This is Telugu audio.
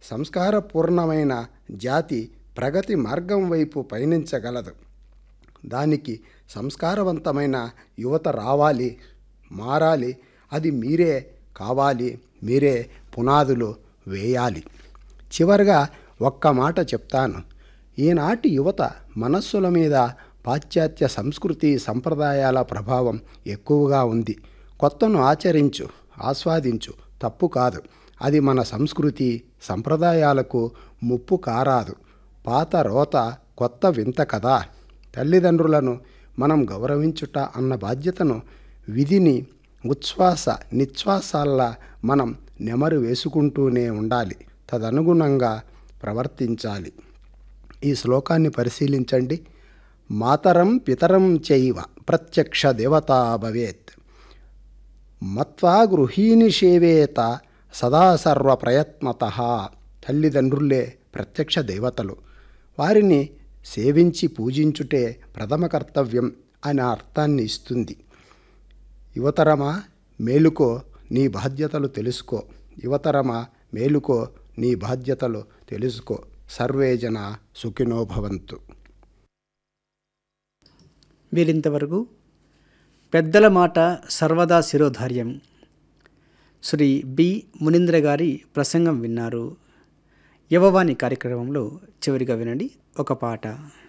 సంస్కారపూర్ణమైన జాతి ప్రగతి మార్గం వైపు పయనించగలదు దానికి సంస్కారవంతమైన యువత రావాలి మారాలి అది మీరే కావాలి మీరే పునాదులు వేయాలి చివరగా ఒక్క మాట చెప్తాను ఈనాటి యువత మనస్సుల మీద పాశ్చాత్య సంస్కృతి సంప్రదాయాల ప్రభావం ఎక్కువగా ఉంది కొత్తను ఆచరించు ఆస్వాదించు తప్పు కాదు అది మన సంస్కృతి సంప్రదాయాలకు ముప్పు కారాదు పాత రోత కొత్త వింత కదా తల్లిదండ్రులను మనం గౌరవించుట అన్న బాధ్యతను విధిని ఉచ్ఛ్వాస నిశ్వాసాల్లా మనం నెమరు వేసుకుంటూనే ఉండాలి తదనుగుణంగా ప్రవర్తించాలి ఈ శ్లోకాన్ని పరిశీలించండి మాతరం పితరం చైవ ప్రత్యక్ష దేవతా భవేత్ మత్వా గృహీని సేవేత సదా సర్వ ప్రయత్నత తల్లిదండ్రులే ప్రత్యక్ష దేవతలు వారిని సేవించి పూజించుటే ప్రథమ కర్తవ్యం అనే అర్థాన్ని ఇస్తుంది యువతరమా మేలుకో నీ బాధ్యతలు తెలుసుకో యువతరమా మేలుకో నీ బాధ్యతలు తెలుసుకో సర్వే జన సుఖినో భవంతు వీరింతవరకు పెద్దల మాట సర్వదా శిరోధార్యం శ్రీ బి మునీంద్ర గారి ప్రసంగం విన్నారు యవవాణి కార్యక్రమంలో చివరిగా వినండి ఒక పాట